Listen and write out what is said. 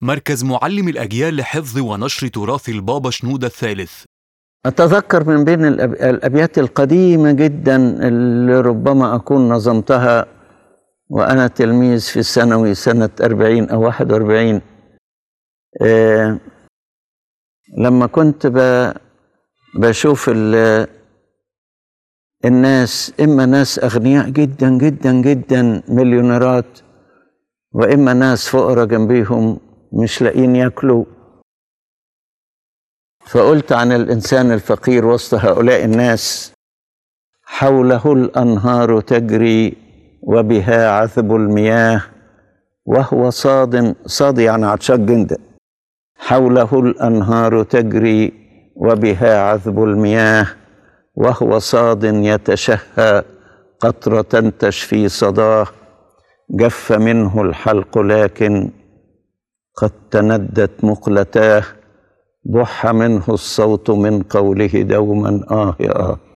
مركز معلم الأجيال لحفظ ونشر تراث البابا شنودة الثالث أتذكر من بين الأب- الأبيات القديمة جدا اللي ربما أكون نظمتها وأنا تلميذ في الثانوي سنة 40 أو 41 آه، لما كنت ب- بشوف ال- الناس إما ناس أغنياء جدا جدا جدا مليونيرات وإما ناس فقراء جنبيهم مش لاقيين ياكلوا فقلت عن الإنسان الفقير وسط هؤلاء الناس حوله الأنهار تجري وبها عذب المياه وهو صاد صاد يعني عطشان جدا حوله الأنهار تجري وبها عذب المياه وهو صاد يتشهى قطرة تشفي صداه جف منه الحلق لكن قد تندت مقلتاه بح منه الصوت من قوله دوما آه يا آه